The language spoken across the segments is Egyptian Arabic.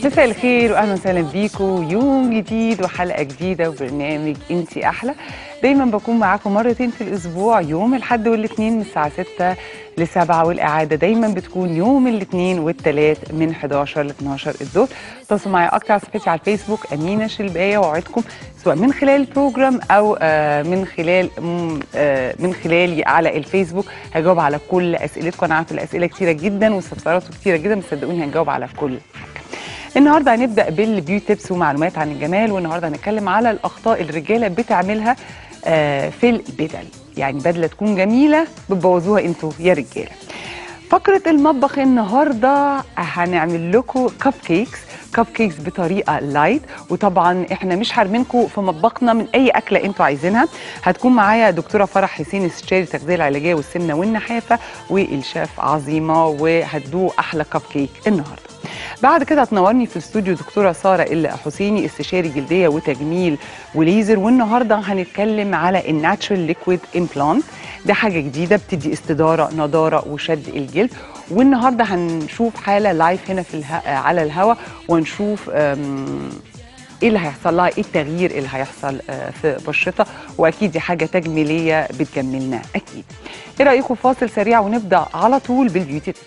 مساء الخير واهلا وسهلا بيكم يوم جديد وحلقه جديده وبرنامج انتي احلى دايما بكون معاكم مرتين في الاسبوع يوم الاحد والاثنين من الساعه 6 ل 7 والاعاده دايما بتكون يوم الاثنين والثلاث من 11 ل 12 الظهر تواصلوا معايا اكتر على صفحتي على الفيسبوك امينه شلبايه واوعدكم سواء من خلال البروجرام او آه، من خلال مم، آه، من خلالي على الفيسبوك هجاوب على كل اسئلتكم انا عارفه الاسئله كتيره جدا واستفسارات كتيره جدا بس صدقوني هنجاوب على كل حاجه النهارده هنبدا بالبيوتي تيبس ومعلومات عن الجمال والنهارده هنتكلم على الاخطاء الرجاله بتعملها آه، في البدل يعني بدله تكون جميله بتبوظوها انتوا يا رجاله فقره المطبخ النهارده هنعمل لكم كب كيكس كب كيكس بطريقه لايت وطبعا احنا مش حارمينكم في مطبخنا من اي اكله انتوا عايزينها هتكون معايا دكتوره فرح حسين استشاري التغذيه العلاجيه والسمنه والنحافه والشيف عظيمه وهتدوق احلى كب كيك النهارده بعد كده هتنورني في الاستوديو دكتوره ساره ال حسيني استشاري جلديه وتجميل وليزر والنهارده هنتكلم على الناتشرال ليكويد امبلانت ده حاجه جديده بتدي استداره نضاره وشد الجلد والنهارده هنشوف حاله لايف هنا في اله... على الهوا ونشوف أم، ايه اللي هيحصل لها ايه التغيير اللي هيحصل آه، في بشرتها واكيد دي حاجه تجميليه بتجملنا اكيد ايه رايكم فاصل سريع ونبدا على طول بالبيوتي تيبس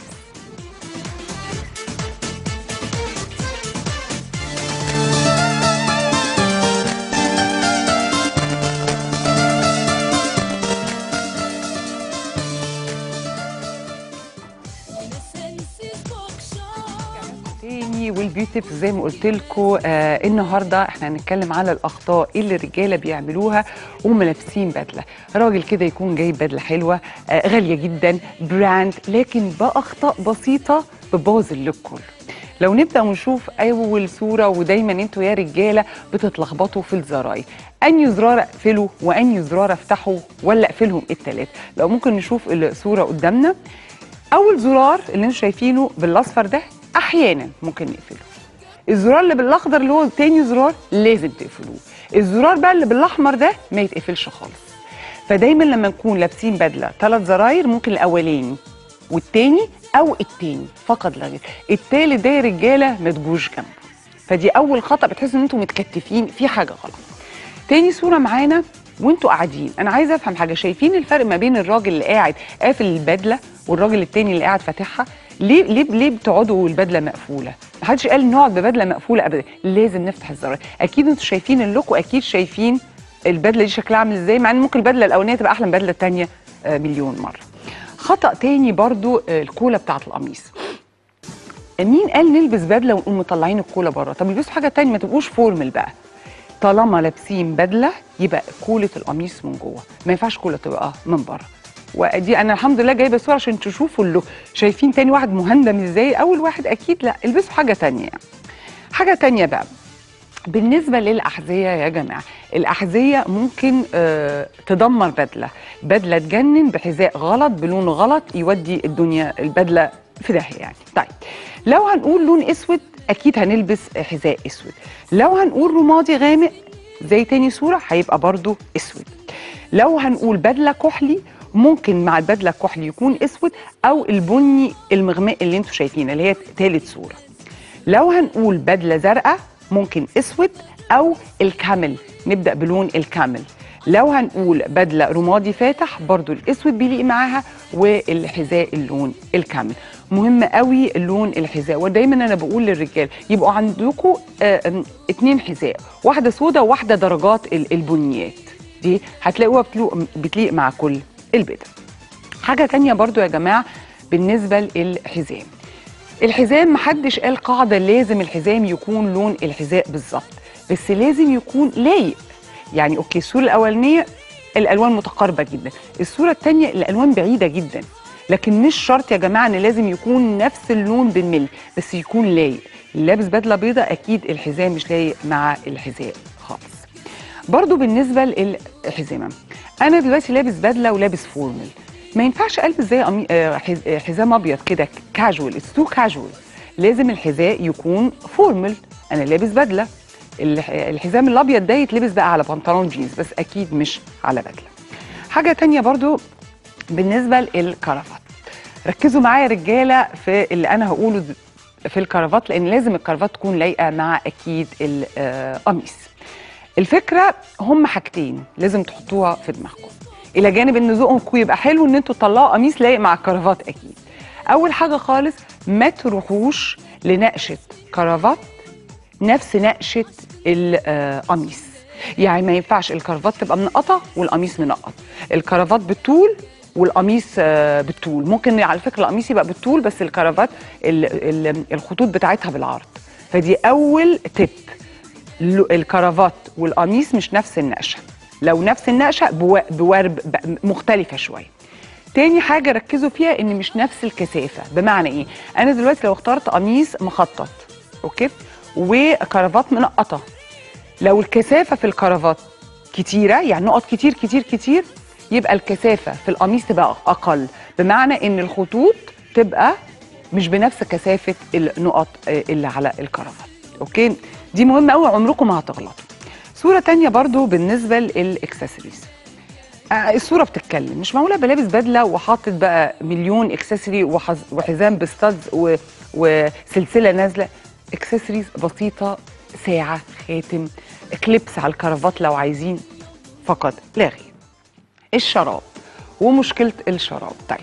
تاني والبيوتي تيبس زي ما قلت لكم آه النهارده احنا هنتكلم على الاخطاء اللي الرجاله بيعملوها وهم لابسين بدله راجل كده يكون جايب بدله حلوه آه غاليه جدا براند لكن باخطاء بسيطه بتبوظ اللوك كله لو نبدا ونشوف اول صوره ودايما انتوا يا رجاله بتتلخبطوا في الزراير انهي زرار اقفله وانهي زرار افتحه ولا اقفلهم التلاته لو ممكن نشوف الصوره قدامنا اول زرار اللي انتوا شايفينه بالاصفر ده احيانا ممكن نقفله الزرار اللي بالاخضر اللي هو تاني زرار لازم تقفلوه الزرار بقى اللي بالاحمر ده ما يتقفلش خالص فدايما لما نكون لابسين بدله ثلاث زراير ممكن الاولاني والتاني او التاني فقط لا غير التالت ده يا رجاله ما تجوش جنبه فدي اول خطا بتحسوا ان انتوا متكتفين في حاجه غلط تاني صوره معانا وانتوا قاعدين انا عايزه افهم حاجه شايفين الفرق ما بين الراجل اللي قاعد قافل البدله والراجل التاني اللي قاعد فاتحها ليه ليه ليه بتقعدوا والبدله مقفوله محدش قال نقعد ببدله مقفوله ابدا لازم نفتح الزراير اكيد انتوا شايفين اللوك واكيد شايفين البدله دي شكلها عامل ازاي مع ان ممكن البدله الاولانيه تبقى احلى من البدله الثانيه مليون مره خطا تاني برضو آه، الكولا بتاعت القميص مين قال نلبس بدله ونقوم مطلعين الكولا بره طب البسوا حاجه تانية ما تبقوش فورمال بقى طالما لابسين بدله يبقى كوله القميص من جوه ما ينفعش كوله تبقى من بره ودي انا الحمد لله جايبه صوره عشان تشوفوا اللوك شايفين تاني واحد مهندم ازاي اول واحد اكيد لا البسوا حاجه تانية يعني. حاجه تانية بقى بالنسبة للأحذية يا جماعة الأحذية ممكن آه تدمر بدلة بدلة تجنن بحذاء غلط بلون غلط يودي الدنيا البدلة في داهية يعني طيب لو هنقول لون أسود أكيد هنلبس حذاء أسود لو هنقول رمادي غامق زي تاني صورة هيبقى برضو أسود لو هنقول بدلة كحلي ممكن مع البدلة الكحلي يكون أسود أو البني المغماء اللي انتوا شايفينه اللي هي تالت صورة لو هنقول بدلة زرقاء ممكن اسود او الكامل نبدا بلون الكامل لو هنقول بدله رمادي فاتح برضو الاسود بيليق معاها والحذاء اللون الكامل مهم قوي لون الحذاء ودايما انا بقول للرجال يبقوا عندكم آه اتنين حذاء واحده سودة وواحده درجات ال- البنيات دي هتلاقوها بتليق, بتليق مع كل البدل حاجه تانية برضو يا جماعه بالنسبه للحزام الحزام محدش قال قاعدة لازم الحزام يكون لون الحذاء بالظبط بس لازم يكون لايق يعني اوكي الصورة الأولانية الألوان متقاربة جدا الصورة التانية الألوان بعيدة جدا لكن مش شرط يا جماعة إن لازم يكون نفس اللون بالملي بس يكون لايق اللي لابس بدلة بيضة أكيد الحزام مش لايق مع الحذاء خالص برضو بالنسبة للحزامة أنا دلوقتي لابس بدلة ولابس فورمال ما ينفعش البس زي أمي- آه، حز- آه، حزام ابيض كده كاجوال اتس تو كاجوال لازم الحذاء يكون فورمال انا لابس بدله الح- الحزام الابيض ده يتلبس بقى على بنطلون جينز بس اكيد مش على بدله حاجه تانية برضو بالنسبه للكرافات ركزوا معايا يا رجاله في اللي انا هقوله د- في الكرافات لان لازم الكرافات تكون لايقه مع اكيد القميص الفكره هم حاجتين لازم تحطوها في دماغكم الى جانب ان ذوقكم يبقى حلو ان انتوا تطلعوا قميص لايق مع الكرافات اكيد اول حاجه خالص ما تروحوش لنقشه كرافات نفس نقشه القميص يعني ما ينفعش الكرافات تبقى منقطه والقميص منقط الكرافات بالطول والقميص آه، بالطول ممكن على فكره القميص يبقى بالطول بس الكرافات ال- ال- الخطوط بتاعتها بالعرض فدي اول تip ال- الكرافات والقميص مش نفس النقشه لو نفس النقشه بو- بورب ب- مختلفه شويه تاني حاجه ركزوا فيها ان مش نفس الكثافه بمعنى ايه انا دلوقتي لو اخترت قميص مخطط اوكي وكرافات منقطه لو الكثافه في الكرافات كتيره يعني نقط كتير كتير كتير يبقى الكثافه في القميص تبقى اقل بمعنى ان الخطوط تبقى مش بنفس كثافه النقط آه، اللي على الكرافات اوكي دي مهمه قوي عمركم ما هتغلطوا صوره تانية برضو بالنسبه للاكسسوارز آه، الصوره بتتكلم مش معقوله بلابس بدله وحاطط بقى مليون اكسسوري وحز- وحزام بستادز و- وسلسله نازله اكسسوارز بسيطه ساعه خاتم كليبس على الكرافات لو عايزين فقط لا غير الشراب ومشكله الشراب طيب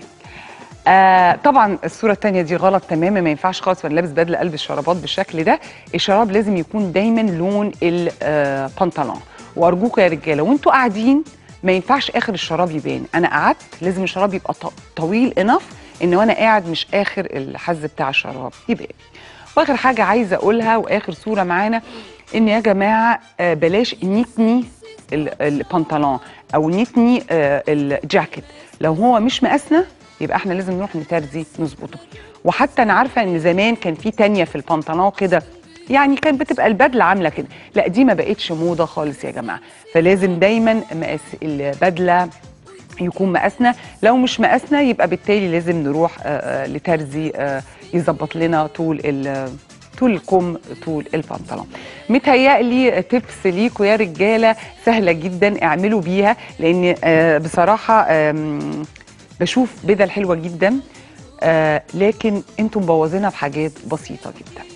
آه طبعا الصوره الثانيه دي غلط تماما ما ينفعش خالص وانا لابس بدله البس شرابات بالشكل ده الشراب لازم يكون دايما لون البنطلون وارجوكم يا رجاله وانتوا قاعدين ما ينفعش اخر الشراب يبان انا قعدت لازم الشراب يبقى ط- طويل انف ان وانا قاعد مش اخر الحز بتاع الشراب يبان واخر حاجه عايزه اقولها واخر صوره معانا ان يا جماعه آه، بلاش نتني ال- البنطلون او نتني آه، الجاكيت لو هو مش مقاسنا يبقى احنا لازم نروح نترزي نظبطه وحتى انا عارفه ان زمان كان في تانية في البنطلون كده يعني كانت بتبقى البدله عامله كده لا دي ما بقتش موضه خالص يا جماعه فلازم دايما مقاس البدله يكون مقاسنا لو مش مقاسنا يبقى بالتالي لازم نروح آه، آه، لترزي آه، يظبط لنا طول ال- طول الكم طول البنطلون متهيألي تبس ليكوا يا رجاله سهله جدا اعملوا بيها لان آه، بصراحه آم، بشوف بدل حلوه جدا آه، لكن انتم مبوظينها بحاجات بسيطه جدا